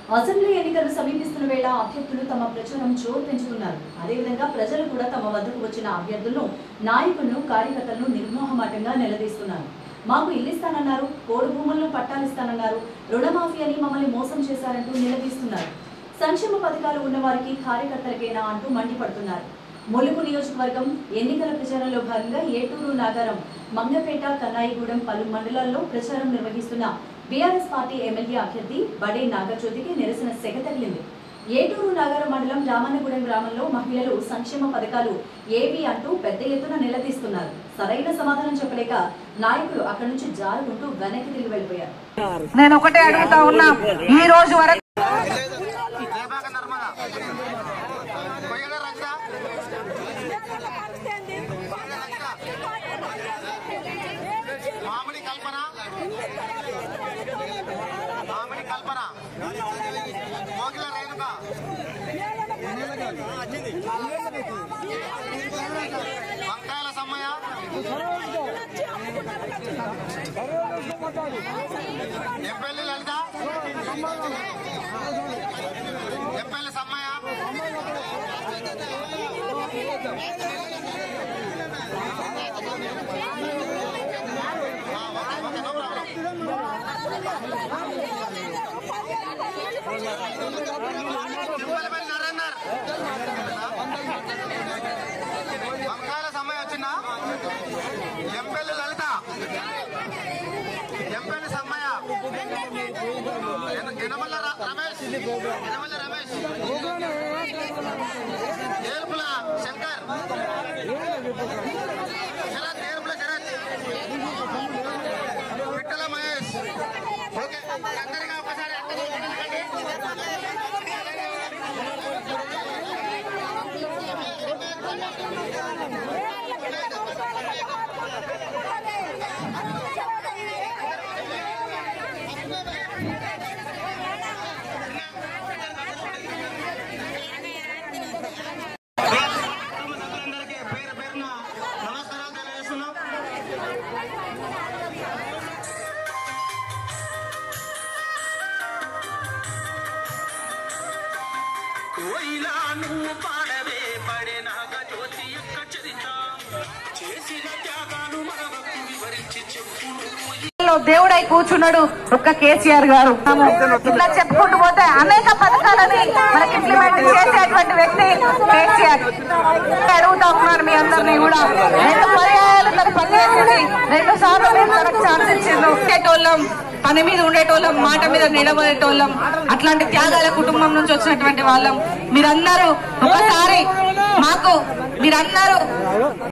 assembly ఎన్నికలు సమీపిస్తున్న వేళ అభ్యర్థులు తమ ప్రచారం జోరు పెంచుతున్నారు అదేవిధంగా ప్రజలు కూడా తమ వద్దకు వచ్చిన అభ్యర్థులను నాయకులను కార్యకర్తలను నిర్మోహమాటంగా నిలదీస్తున్నారు మాకు ఇల్లు ఇస్తానన్నారు కోడు భూములను పట్టాలిస్తానన్నారు రుణమాఫీ అని మమ్మల్ని మోసం చేశారంటూ నిలదీస్తున్నారు సంక్షేమ పథకాలు ఉన్న వారికి కార్యకర్తలకేనా అంటూ మండిపడుతున్నారు ములుగు నియోజకవర్గం ఎన్నికల ప్రచారంలో భాగంగా ఏటూరు నాగారం మంగపేట కన్నాయిగూడెం పలు మండలాల్లో ప్రచారం నిర్వహిస్తున్న బీఆర్ఎస్ పార్టీ ఎమ్మెల్యే అభ్యర్థి బడే నాగజ్యోతికి నిరసన సెగ తగిలింది ఏటూరు నాగారం మండలం రామన్నగూడెం గ్రామంలో మహిళలు సంక్షేమ పథకాలు ఏవి అంటూ పెద్ద ఎత్తున నిలదీస్తున్నారు సరైన సమాధానం చెప్పలేక నాయకులు అక్కడి నుంచి జారుకుంటూ వెనక్కి తిరిగి వెళ్ళిపోయారు నేను ఒకటే అడుగుతా ఉన్నా ఈ రోజు వరకు జయభాగ నర్మదా కొయ్యల రక్ష మామిడి కల్పన మామిడి కల్పన మోగిల రేణుక వంకాయల సమ్మయ్య ఎంపెల్లి లలిత ఎంపెల్లి సమ్మయ్య తిరుమలపల్లి నరేందర్ వంకాయల సమ్మయ్య వచ్చిందా ఎంపెల్లి లలిత ఎంపెల్లి సమ్మయ్య ఎన- ఎనమల్ల ర- రమేష్ ఎనమల్ల రమేష్ ఏర్పుల శంకర్ శరత్ ఏర్పుల శరత్ పిట్టల మహేష్ ఓకే అందరిగా ఒకసారి అందరూ అందరికీ పేరు పేరున నమస్కారాలు తెలియజేస్తున్నాం కోయిలా నువ్వు పాడవే పడే నాగ జ్యోతి యొక్క చరిత చేసిన త్యాగాలు మనవకు వివరించి చెప్పుడు లో దేవుడై కూర్చున్నాడు ఒక్క కేసీఆర్ గారు ఇట్లా చెప్పుకుంటూ పోతే అనేక పథకాలని మనకి ఇంప్లిమెంట్ చేసేటువంటి వ్యక్తి కేసీఆర్ అడుగుతా ఉన్నారు మీ అందరినీ కూడా రెండు పర్యాయాలు తను పనిచేసింది రెండు సార్లు మేము తనకు ఛాన్స్ ఇచ్చిండు ఉండేటోళ్ళం పని మీద ఉండేటోళ్ళం మాట మీద నిలబడేటోళ్ళం అట్లాంటి త్యాగాల కుటుంబం నుంచి వచ్చినటువంటి వాళ్ళం మీరందరూ ఒకసారి మాకు మీరందరూ